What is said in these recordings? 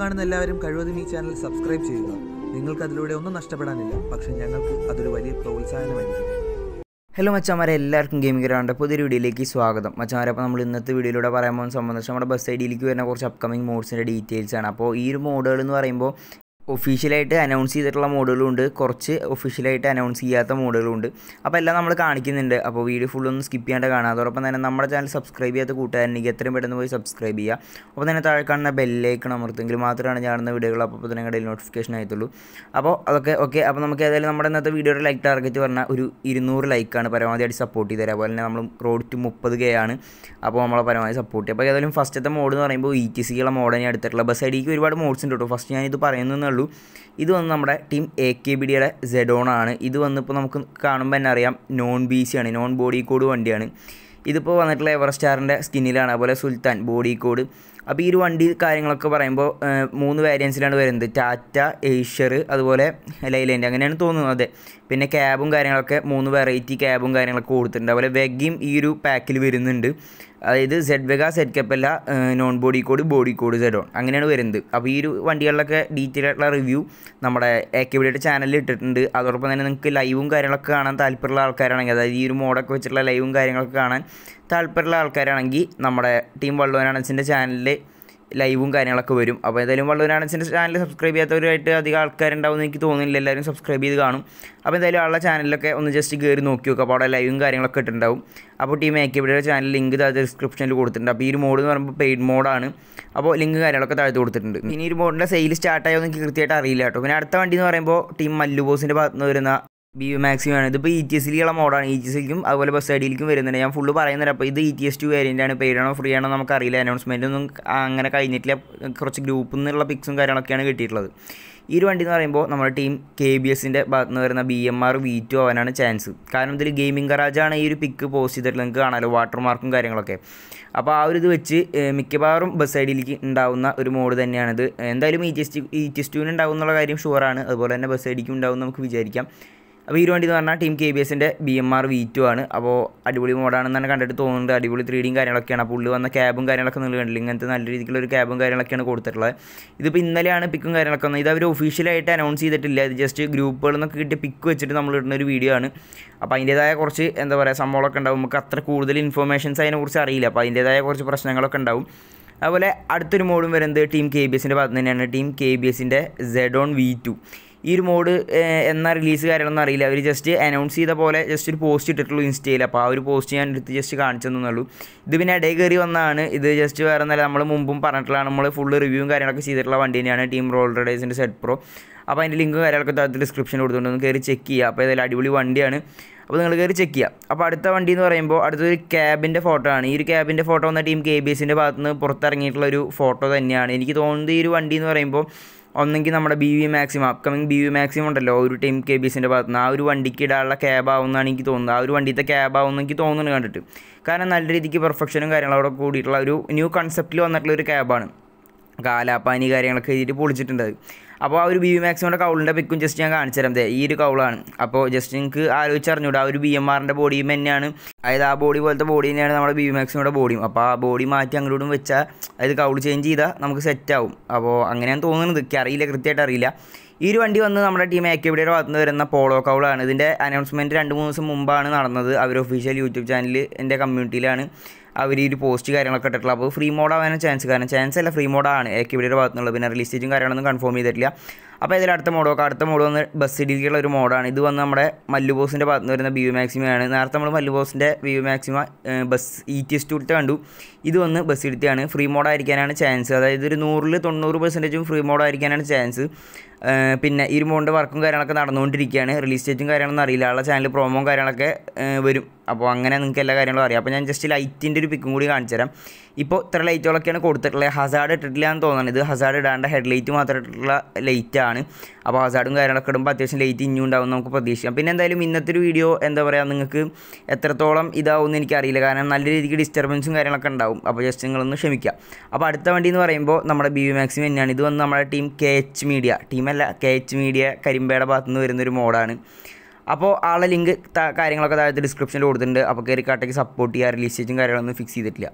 കാണുന്ന എല്ലാവരും കഴിവതും ഈ ചാനൽ സബ്സ്ക്രൈബ് ചെയ്യുക നിങ്ങൾക്ക് അതിലൂടെ ഒന്നും നഷ്ടപ്പെടാനില്ല പക്ഷേ ഞങ്ങൾക്ക് അതൊരു വലിയ പ്രോത്സാഹനമായിരിക്കും ഹലോ മച്ചാമാരെ എല്ലാവർക്കും ഗെയിമിംഗ് ഗ്രാണ്ട് പുതിയൊരു വീഡിയോയിലേക്ക് സ്വാഗതം മച്ചാമാരെ അപ്പോൾ നമ്മൾ ഇന്നത്തെ വീഡിയോയിലൂടെ പറയാൻ പോകുന്ന സംബന്ധിച്ച് നമ്മുടെ ബസ് ഐഡിയിലേക്ക് വരുന്ന കുറച്ച് അപ്കമിങ് മോഡ്സിൻ്റെ ഡീറ്റെയിൽസ് ആണ് അപ്പോൾ ഈ ഒരു മോഡുകൾ എന്ന് പറയുമ്പോൾ ഒഫീഷ്യലായിട്ട് അനൗൺസ് ചെയ്തിട്ടുള്ള മോഡുകളും ഉണ്ട് കുറച്ച് ഒഫീഷ്യലായിട്ട് അനൗൺസ് ചെയ്യാത്ത മോഡുകളും ഉണ്ട് അപ്പോൾ എല്ലാം നമ്മൾ കാണിക്കുന്നുണ്ട് അപ്പോൾ വീഡിയോ ഫുൾ ഒന്ന് സ്കിപ്പ് ചെയ്യാണ്ട് കാണാം അതോടൊപ്പം തന്നെ നമ്മുടെ ചാനൽ സബ്സ്ക്രൈബ് ചെയ്യാത്ത കൂട്ടുകാരനെങ്കിൽ എത്രയും പെട്ടെന്ന് പോയി സബ്സ്ക്രൈബ് ചെയ്യുക അപ്പോൾ തന്നെ താഴെ കാണുന്ന ബെല്ലേക്ക് അമർത്തെങ്കിൽ മാത്രമാണ് ഞാനുന്ന വീഡിയോകൾ അപ്പോൾ തന്നെ നിങ്ങളുടെ നോട്ടിഫിക്കേഷൻ ആയിട്ടുള്ളൂ അപ്പോൾ അതൊക്കെ ഓക്കെ അപ്പോൾ നമുക്ക് ഏതായാലും നമ്മുടെ ഇന്നത്തെ വീഡിയോയുടെ ലൈക്ക് ടാർഗറ്റ് പറഞ്ഞാൽ ഒരു ഇരുന്നൂറ് ലൈക്കാണ് പരമാവധിയായിട്ട് സപ്പോർട്ട് ചെയ്ത് തരാം അതുപോലെ തന്നെ നമ്മൾ റോഡ് ടു മുപ്പത് കെ ആണ് അപ്പോൾ നമ്മളെ പരമാവധി സപ്പോർട്ട് ചെയ്യും അപ്പോൾ ഏതായാലും ഫസ്റ്റത്തെ മോഡ് എന്ന് പറയുമ്പോൾ ഇ ടി സിക്കുള്ള മോഡാണ് എടുത്തിട്ടുള്ള ബസ് ഐഡിക്ക് ഒരുപാട് മോഡ്സ് ഉണ്ട് കേട്ടോ ഫസ്റ്റ് ഞാനിത് പറയുന്നതേ ഉള്ളൂ ഇത് വന്ന് നമ്മുടെ ടീം എ കെ ബി ഡിയുടെ സെഡോൺ ആണ് ഇത് വന്നിപ്പോൾ നമുക്ക് കാണുമ്പോൾ തന്നെ അറിയാം നോൺ ബി സി ആണ് നോൺ ബോഡി കോഡ് വണ്ടിയാണ് ഇതിപ്പോൾ വന്നിട്ടുള്ള എവർ സ്റ്റാറിൻ്റെ സ്കിന്നിലാണ് അതുപോലെ സുൽത്താൻ ബോഡി കോഡ് അപ്പോൾ ഈ ഒരു വണ്ടി കാര്യങ്ങളൊക്കെ പറയുമ്പോൾ ഏഹ്, മൂന്ന് വേരിയൻസിലാണ് വരുന്നത് ടാറ്റ ഏഷ്യർ അതുപോലെ ലൈലൻഡ് അങ്ങനെയാണ് തോന്നുന്നത് അതെ പിന്നെ ക്യാബും കാര്യങ്ങളൊക്കെ മൂന്ന് വെറൈറ്റി ക്യാബും കാര്യങ്ങളൊക്കെ കൊടുത്തിട്ടുണ്ട് അതുപോലെ വെഗയും ഈ ഒരു പാക്കിൽ വരുന്നുണ്ട് അതായത് സെഡ് വെഗ സെഡ് കപ്പല്ല non body code body code Z on അങ്ങനെയാണ് വരുന്നത് അപ്പോൾ ഈ ഒരു വണ്ടികളിലൊക്കെ ഡീറ്റെയിൽ ആയിട്ടുള്ള റിവ്യൂ നമ്മുടെ എ കെ ബിയുടെ ചാനലിൽ ഇട്ടിട്ടുണ്ട് അതോടൊപ്പം തന്നെ നിങ്ങൾക്ക് ലൈവും കാര്യങ്ങളൊക്കെ കാണാൻ താല്പര്യമുള്ള ആൾക്കാരാണെങ്കിൽ അതായത് ഈ ഒരു മോഡൊക്കെ വെച്ചിട്ടുള്ള ലൈവും കാര്യങ്ങളൊക്കെ കാണാൻ താല്പര്യമുള്ള ആൾക്കാരാണെങ്കിൽ നമ്മുടെ ടീം വള്ളുവനാണസിൻ്റെ ചാനലിൽ ലൈവും കാര്യങ്ങളൊക്കെ വരും അപ്പോൾ ഏതായാലും വള്ളുവനാണസിൻ്റെ ചാനൽ സബ്സ്ക്രൈബ് ചെയ്യാത്തവരായിട്ട് അധികം ആൾക്കാരുണ്ടാവും എന്ന് എനിക്ക് തോന്നുന്നില്ല എല്ലാവരും സബ്സ്ക്രൈബ് ചെയ്ത് കാണും അപ്പോൾ എന്തായാലും ആളുടെ ചാനലിലൊക്കെ ഒന്ന് ജസ്റ്റ് കയറി നോക്കി നോക്കുക അപ്പോൾ അവിടെ ലൈവും കാര്യങ്ങളൊക്കെ ഇട്ടിട്ടുണ്ടാവും അപ്പോൾ ടീം എ കെ ബിയുടെ ചാനൽ ലിങ്ക് താഴെ ഡിസ്ക്രിപ്ഷനിൽ കൊടുത്തിട്ടുണ്ട് അപ്പോൾ ഈ ഒരു മോഡ് എന്ന് പറയുമ്പോൾ പെയ്ഡ് മോഡാണ് അപ്പോൾ ലിങ്ക് കാര്യങ്ങളൊക്കെ താഴത്ത് കൊടുത്തിട്ടുണ്ട് ഇനി ഈ ഒരു മോഡിൻ്റെ സെയിൽ സ്റ്റാർട്ടായോ എന്ന് എനിക്ക് കൃത്യമായിട്ട് അറിയില്ല കേട്ടോ പിന്നെ അടുത്ത വണ്ടി എന്ന് പറയുമ്പോൾ ടീം മല്ലു ബോസിൻ്റെ ഭാഗത്ത് നിന്ന് വരുന്ന ബി യു മാക്സിമം ആണ് ഇതിപ്പോൾ ഇ ടി എസിലുള്ള മോഡാണ് ഇ ടി എസിലേക്കും അതുപോലെ ബസ് ഐഡിയിലേക്കും വരുന്നുണ്ട് ഞാൻ ഫുള്ള് പറയുന്നുണ്ട് അപ്പോൾ ഇത് E T S two variant ആണ് പെയ്ഡ് ആണോ ഫ്രീ ആണോ നമുക്കറിയില്ല അനൗൺസ്മെൻ്റ് ഒന്നും അങ്ങനെ കഴിഞ്ഞിട്ടില്ല കുറച്ച് ഗ്രൂപ്പിൽ നിന്നുള്ള പിക്സും കാര്യങ്ങളൊക്കെയാണ് കിട്ടിയിട്ടുള്ളത് ഈ ഒരു വണ്ടി എന്ന് പറയുമ്പോൾ നമ്മുടെ ടീം കെ ബി എസിൻ്റെ ഭാഗത്ത് നിന്ന് വരുന്ന B M R V two ആവാനാണ് ചാൻസ് കാരണം ഇതിൽ ഗെയിമിംഗ് ഗറാജാണ് ഈ ഒരു പിക്ക് പോസ്റ്റ് ചെയ്തിട്ടുള്ളത് നിങ്ങൾക്ക് കാണാമല്ലോ വാട്ടർ മാർക്കും കാര്യങ്ങളൊക്കെ അപ്പോൾ ആ ഒരു ഇത് വെച്ച് ഏഹ്, മിക്കവാറും ബസ് ഐഡിയിലേക്ക് ഉണ്ടാവുന്ന ഒരു മോഡ് തന്നെയാണിത് എന്തായാലും E T S E T S ടുവിന് ഉണ്ടാവും എന്നുള്ള കാര്യം ഷുവറാണ് അതുപോലെ തന്നെ ബസ് ഐഡിക്കും ഉണ്ടാവും എന്ന് നമുക്ക് വിചാരിക്കാം അപ്പോൾ ഈ ഒരു വണ്ടി എന്ന് പറഞ്ഞാൽ ടീം കെ ബി എസിൻ്റെ B M R V two ആണ് അപ്പോൾ അടിപൊളി മോഡാണെന്ന് തന്നെ കണ്ടിട്ട് തോന്നുന്നുണ്ട് അടിപൊളി ത്രീ ഡിയും കാര്യങ്ങളൊക്കെയാണ് അപ്പോൾ ഉള്ളിൽ വന്ന ക്യാബും കാര്യങ്ങളൊക്കെ നിങ്ങൾ കണ്ടില്ല ഇങ്ങനത്തെ നല്ല രീതിക്കുള്ള ഒരു ക്യാബും കാര്യങ്ങളൊക്കെയാണ് കൊടുത്തിട്ടുള്ളത് ഇതിപ്പോൾ ഇന്നലെയാണ് പിക്കും കാര്യങ്ങളൊക്കെ വന്നത് ഇത് അവർ ഒഫീഷ്യലായിട്ട് അനൗൺസ് ചെയ്തിട്ടില്ല ഇത് ജസ്റ്റ് ഗ്രൂപ്പുകളിൽ നിന്നൊക്കെ കിട്ടിയ പിക്ക് വെച്ചിട്ട് നമ്മൾ ഇടുന്ന ഒരു വീഡിയോ ആണ് അപ്പോൾ അതിൻ്റേതായ കുറച്ച് എന്താ പറയുക സംഭവങ്ങളൊക്കെ ഉണ്ടാവും നമുക്ക് അത്ര കൂടുതൽ ഇൻഫർമേഷൻസ് അതിനെക്കുറിച്ച് അറിയില്ല അപ്പോൾ അതിൻ്റേതായ കുറച്ച് പ്രശ്നങ്ങളൊക്കെ ഉണ്ടാവും അതുപോലെ അടുത്തൊരു മോഡും വരുന്നത് ടീം കെ ബി എസിൻ്റെ ഭാഗത്ത് തന്നെയാണ് ടീം കെ ബി എസിൻ്റെ സെഡോൺ വി ടു ഈ ഒരു മോഡ് എന്നാ റിലീസ് കാര്യങ്ങളൊന്നും അറിയില്ല അവർ ജസ്റ്റ് അനൗൺസ് ചെയ്ത പോലെ ജസ്റ്റ് ഒരു പോസ്റ്റ് ഇട്ടിട്ടുള്ളൂ ഇൻസ്റ്റയിൽ അപ്പോൾ ആ ഒരു പോസ്റ്റ് ഞാൻ എടുത്ത് ജസ്റ്റ് കാണിച്ചു തന്നുള്ളൂ ഇത് പിന്നെ ഇടയിൽ കയറി വന്നതാണ് ഇത് ജസ്റ്റ് വേറെ ഒന്നല്ല നമ്മൾ മുമ്പും പറഞ്ഞിട്ടുള്ളതാണ് നമ്മൾ ഫുള്ള് റിവ്യൂവും കാര്യങ്ങളൊക്കെ ചെയ്തിട്ടുള്ള വണ്ടി തന്നെയാണ് ടീം റോൾ റൈഡേഴ്സിൻ്റെ സെറ്റ് പ്രോ അപ്പോൾ അതിൻ്റെ ലിങ്കും കാര്യങ്ങളൊക്കെ താഴത്ത് ഡിസ്ക്രിപ്ഷൻ കൊടുത്തുകൊണ്ട് ഒന്ന് കയറി ചെക്ക് ചെയ്യുക അപ്പോൾ ഏതായാലും അടിപൊളി വണ്ടിയാണ് അപ്പോൾ നിങ്ങൾ കയറി ചെക്ക് ചെയ്യുക അപ്പോൾ അടുത്ത വണ്ടി എന്ന് പറയുമ്പോൾ അടുത്തൊരു ക്യാബിൻ്റെ ഫോട്ടോ ആണ് ഈ ഒരു ക്യാബിൻ്റെ ഫോട്ടോ വന്ന ടീം കെ ബി എസിൻ്റെ ഭാഗത്ത് നിന്ന് പുറത്തിറങ്ങിയിട്ടുള്ള ഒരു ഫോട്ടോ തന്നെയാണ് എനിക്ക് തോന്നുന്നത് ഈ ഒരു വണ്ടി എന്ന് പറയുമ്പോൾ ഒന്നെങ്കിൽ നമ്മുടെ B V maximum upcoming B V maximum ഉണ്ടല്ലോ ഒരു ടീം കെ ബി എസിൻ്റെ ഭാഗത്ത് നിന്ന് ആ ഒരു വണ്ടിക്ക് ഇടാനുള്ള ക്യാബ് ആവുമെന്നാണ് എനിക്ക് തോന്നുന്നത് ആ ഒരു വണ്ടിത്തെ ക്യാബ് ആവുമെന്ന് എനിക്ക് തോന്നുന്നു കണ്ടിട്ട് കാരണം നല്ല രീതിക്ക് പെർഫെക്ഷനും കാര്യങ്ങളും അവിടെ കൂടിയിട്ടുള്ള ഒരു ന്യൂ കൺസെപ്റ്റിൽ വന്നിട്ടുള്ള ഒരു ക്യാബാണ് കാലാപ്പാനി കാര്യങ്ങളൊക്കെ എഴുതിയിട്ട് പൊളിച്ചിട്ടുണ്ട് അത്. അപ്പോൾ ആ ഒരു ബി വി മാക്സിമോടെ കൗളിൻ്റെ പിക്കും ജസ്റ്റ് ഞാൻ കാണിച്ചു തരാം ദേ ഈ ഒരു കൗളാണ് അപ്പോൾ ജസ്റ്റ് നിങ്ങൾക്ക് ആലോചിച്ചറിഞ്ഞൂടെ ആ ഒരു ബി എം ആറിൻ്റെ ബോഡിയും തന്നെയാണ് അതായത് ആ ബോഡി പോലത്തെ ബോഡി തന്നെയാണ് നമ്മുടെ ബി വി മാക്സിമോടെ ബോഡിയും അപ്പോൾ ആ ബോഡി മാറ്റി അങ്ങോട്ടും വെച്ചാൽ അതായത് കൗൾ ചേഞ്ച് ചെയ്താൽ നമുക്ക് സെറ്റ് ആവും അപ്പോൾ അങ്ങനെയാണ് തോന്നുന്നത് എനിക്ക് അറിയില്ല കൃത്യമായിട്ട് അറിയില്ല ഈ ഒരു വണ്ടി വന്ന് നമ്മുടെ ടീം ആക്ടിവിറ്റിയുടെ ഭാഗത്ത് നിന്ന് വരുന്ന പോളോ കൗളാണ് ഇതിൻ്റെ അനൗൺസ്മെൻറ്റ് രണ്ട് മൂന്ന് ദിവസം മുമ്പാണ് നടന്നത് അവർ ഒഫീഷ്യൽ യൂട്യൂബ് ചാനലിൽ എൻ്റെ കമ്മ്യൂണിറ്റിയിലാണ് അവർ ഈ ഒരു പോസ്റ്റ് കാര്യങ്ങളൊക്കെ ഇട്ടിട്ടുള്ളത് അപ്പോൾ ഫ്രീ മോഡ് ആവാനും ചാൻസ് കാരണം ചാൻസ് അല്ല ഫ്രീ മോഡാണ് ആക്ടിവിറ്റിയുടെ ഭാഗത്ത് നിന്നുള്ളത് പിന്നെ റിലീസ് ഡേറ്റും കാര്യങ്ങളൊന്നും കൺഫേം ചെയ്തിട്ടില്ല അപ്പോൾ ഇതിൽ അടുത്ത മോഡ് നോക്കാം അടുത്ത മോഡ് വന്ന് ബസ് ഇടിക്കുള്ള ഒരു മോഡാണ് ഇത് വന്ന് നമ്മുടെ മല്ലു ബോസിൻ്റെ ഭാഗത്ത് നിന്ന് വരുന്ന ബി യു മാക്സിമയാണ് നേരത്തെ നമ്മൾ മല്ലു ബോസിൻ്റെ B U maxima bus E T S ടൂലത്തെ കണ്ടു ഇത് വന്ന് ബസ് ഇടുത്തിയാണ് ഫ്രീ മോഡായിരിക്കാനാണ് ചാൻസ് അതായത് ഒരു നൂറിൽ തൊണ്ണൂറ് പെർസെൻറ്റേജും ഫ്രീ മോഡായിരിക്കാനാണ് ചാൻസ് പിന്നെ ഈ ഒരു മോഡിൻ്റെ വർക്കും കാര്യങ്ങളൊക്കെ നടന്നുകൊണ്ടിരിക്കുകയാണ് റിലീസ് ഡേറ്റും കാര്യങ്ങളൊന്നും അറിയില്ല ആളുടെ ചാനൽ പ്രോമോയും കാര്യങ്ങളൊക്കെ ഏഹ് വരും അപ്പോൾ അങ്ങനെ നിങ്ങൾക്ക് എല്ലാ കാര്യങ്ങളും അറിയാം അപ്പോൾ ഞാൻ ജസ്റ്റ് ലൈറ്റിൻ്റെ ഒരു പിക്കും കൂടി കാണിച്ചു തരാം ഇപ്പോൾ ഇത്ര ലൈറ്റുകളൊക്കെയാണ് കൊടുത്തിട്ടുള്ളത് ഹസാഡ് ഇട്ടിട്ടില്ല എന്ന് തോന്നുന്നത് ഇത് ഹസാഡ് ഇടാണ്ട് ഹെഡ് ലൈറ്റ് മാത്രം ഇട്ടിട്ടുള്ള ലൈറ്റാണ് അപ്പോൾ ഹസാഡും കാര്യങ്ങളൊക്കെ ഇടുമ്പോൾ അത്യാവശ്യം ലൈറ്റ് ഇനിയും ഉണ്ടാവും നമുക്ക് പ്രതീക്ഷിക്കാം പിന്നെ എന്തായാലും ഇന്നത്തെ ഒരു വീഡിയോ എന്താ പറയുക നിങ്ങൾക്ക് എത്രത്തോളം ഇതാവും എന്ന് എനിക്കറിയില്ല കാരണം നല്ല രീതിക്ക് ഡിസ്റ്റർബൻസും കാര്യങ്ങളൊക്കെ ഉണ്ടാവും അപ്പോൾ ജസ്റ്റ് നിങ്ങളൊന്ന് ക്ഷമിക്കുക അപ്പോൾ അടുത്ത വണ്ടി എന്ന് പറയുമ്പോൾ നമ്മുടെ ബി വി മാക്സിം തന്നെയാണ് ഇത് വന്ന് നമ്മുടെ ടീം കെ എച്ച് മീഡിയ ടീമല്ല കെ എച്ച് മീഡിയ കരിമ്പയുടെ ഭാഗത്ത് നിന്ന് വരുന്നൊരു മോഡാണ് അപ്പോൾ ആളെ ലിങ്ക് കാര്യങ്ങളൊക്കെ താഴത്തെ ഡിസ്ക്രിപ്ഷനിൽ കൊടുത്തിട്ടുണ്ട് അപ്പോൾ കയറി കാട്ടേക്ക് സപ്പോർട്ട് ചെയ്യുക റിലീസ് കാര്യങ്ങളൊന്നും ഫിക്സ് ചെയ്തിട്ടില്ല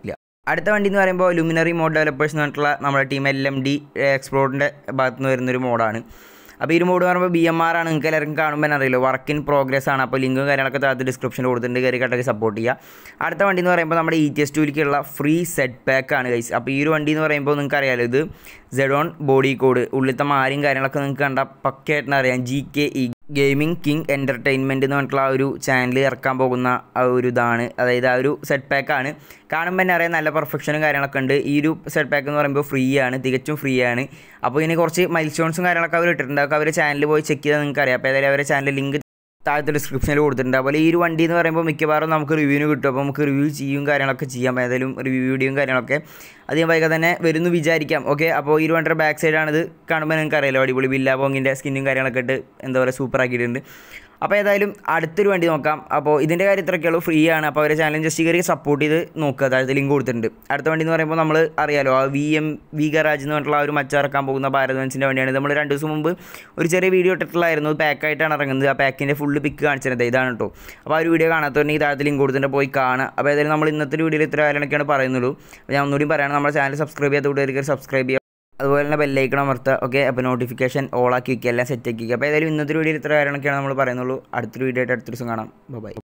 അടുത്ത വണ്ടി എന്ന് പറയുമ്പോൾ ലുമിനറി മോഡ് ഡെവലപ്പേഴ്സ് എന്ന് പറഞ്ഞിട്ടുള്ള നമ്മുടെ ടീം എൽ എം ഡി എക്സ്പ്ലോറിൻ്റെ ഭാഗത്ത് നിന്ന് വരുന്നൊരു മോഡാണ് അപ്പോൾ ഈ ഒരു മോഡ് പറയുമ്പോൾ ബി എം ആർ ആണ് നിങ്ങൾക്ക് എല്ലാവർക്കും കാണുമ്പോൾ തന്നെ അറിയില്ല വർക്ക് ഇൻ പ്രോഗ്രസ് ആണ് അപ്പോൾ ലിങ്കും കാര്യങ്ങളൊക്കെ താഴത്ത് ഡിസ്ക്രിപ്ഷനിൽ കൊടുത്തിട്ടുണ്ട് കയറി കട്ടൊക്കെ സപ്പോർട്ട് ചെയ്യുക അടുത്ത വണ്ടി എന്ന് പറയുമ്പോൾ നമ്മുടെ ഇ ടി എസ് ടുവിലേക്കുള്ള ഫ്രീ സെറ്റ് പാക്ക് ആണ് ഗൈസ് അപ്പോൾ ഈ ഒരു വണ്ടി എന്ന് പറയുമ്പോൾ നിങ്ങൾക്ക് അറിയാലോ ഇത് സെഡോൺ ബോഡി കോഡ് ഉള്ളിലത്തെ മാരിയും കാര്യങ്ങളൊക്കെ നിങ്ങൾക്ക് കണ്ട പക്കയായിട്ട് അറിയാം G K E gaming king entertainment എന്ന് പറഞ്ഞിട്ടുള്ള ആ ഒരു ചാനൽ ഇറക്കാൻ പോകുന്ന ആ ഒരു ഇതാണ് അതായത് ആ ഒരു സെറ്റ് പാക്കാണ് കാണുമ്പോൾ തന്നെ അറിയാം നല്ല പെർഫെക്ഷനും കാര്യങ്ങളൊക്കെ ഉണ്ട് ഈ ഒരു സെറ്റ് പാക്ക് എന്ന് പറയുമ്പോൾ ഫ്രീ ആണ് തികച്ചും ഫ്രീ ആണ് അപ്പോൾ ഇതിന് കുറച്ച് മൈൽ സ്റ്റോൺസും കാര്യങ്ങളൊക്കെ അവർ ഇട്ടിട്ടുണ്ട് അതൊക്കെ അവർ ചാനലിൽ പോയി ചെക്ക് ചെയ്താൽ നിങ്ങൾക്ക് അറിയാം അപ്പോൾ ഏതായാലും അവരുടെ ചാനൽ ലിങ്ക് താഴത്തെ ഡിസ്ക്രിപ്ഷനിൽ കൊടുത്തിട്ടുണ്ട് അതുപോലെ ഈ ഒരു വണ്ടി എന്ന് പറയുമ്പോൾ മിക്കവാറും നമുക്ക് റിവ്യൂവിന് കിട്ടും അപ്പോൾ നമുക്ക് റിവ്യൂ ചെയ്യും കാര്യങ്ങളൊക്കെ ചെയ്യാം ഏതായാലും റിവ്യൂ വീഡിയോയും കാര്യങ്ങളൊക്കെ അത് ഞാൻ വൈകാതെ തന്നെ വരുന്നു വിചാരിക്കാം ഓക്കെ അപ്പോൾ ഈ ഒരു വണ്ടിയുടെ ബാക്ക് സൈഡാണിത് കാണുമ്പോൾ നിങ്ങൾക്ക് അറിയാലോ അടിപൊളി ബില്ല പോങ്ങിൻ്റെ സ്കിന്നും കാര്യങ്ങളൊക്കെ ഇട്ട് എന്താ പറയുക സൂപ്പർ ആക്കിയിട്ടുണ്ട് അപ്പോൾ ഏതായാലും അടുത്തൊരു വണ്ടി നോക്കാം അപ്പോൾ ഇതിൻ്റെ കാര്യം ഇത്രയൊക്കെയുള്ളൂ ഫ്രീ ആണ് അപ്പോൾ അവരെ ചാനൽ ജസ്റ്റ് കയറി സപ്പോർട്ട് ചെയ്ത് നോക്കുക അതായത് ലിങ്ക് കൊടുത്തിട്ടുണ്ട് അടുത്ത വണ്ടി എന്ന് പറയുമ്പോൾ നമ്മൾ അറിയാലോ ആ വി എം വി ഗറാജ് എന്ന് പറഞ്ഞിട്ടുള്ള ആ ഒരു മച്ചിറക്കാൻ പോകുന്ന ഭാരത് ബെൻസിൻ്റെ വണ്ടിയാണ് നമ്മൾ രണ്ട് ദിവസം മുമ്പ് ഒരു ചെറിയ വീഡിയോ ഇട്ടിട്ടുള്ളായിരുന്നു പാക്കായിട്ടാണ് ഇറങ്ങുന്നത് ആ പാക്കിൻ്റെ ഫുള്ള് പിക്ക് കാണിച്ചിരുന്നത് ഇതാണ് കേട്ടോ അപ്പോൾ ആ ഒരു വീഡിയോ കാണാത്തവരുണ്ടെങ്കിൽ താഴത്തിൽ ലിങ്ക് കൊടുത്തിട്ട് പോയി കാണുക അപ്പോൾ ഏതായാലും നമ്മൾ ഇന്നത്തെ വീഡിയോയിൽ ഇത്ര കാര്യങ്ങളൊക്കെയാണ് പറയുന്നുള്ളൂ അപ്പോൾ ഞാൻ ഒന്നുകൂടി പറയണം നമ്മുടെ ചാനൽ സബ്സ്ക്രൈബ് ചെയ്യാത്ത കൂട്ടുകാർക്ക് സബ്സ്ക്രൈബ് ചെയ്യുക അതുപോലെ തന്നെ ബെല്ലൈക്കണം അമർത്തുക ഓക്കെ അപ്പോൾ നോട്ടിഫിക്കേഷൻ ഓൾ ആക്കി വയ്ക്കുക എല്ലാം സെറ്റ് ആക്കി വയ്ക്കുക അപ്പോൾ ഏതായാലും ഇന്നത്തെ വീഡിയോയിൽ ഇത്ര കാര്യങ്ങളൊക്കെയാണ് നമ്മൾ പറയുന്നുള്ളൂ അടുത്തൊരു വീഡിയോ ആയിട്ട് അടുത്ത ദിവസം കാണാം ബൈ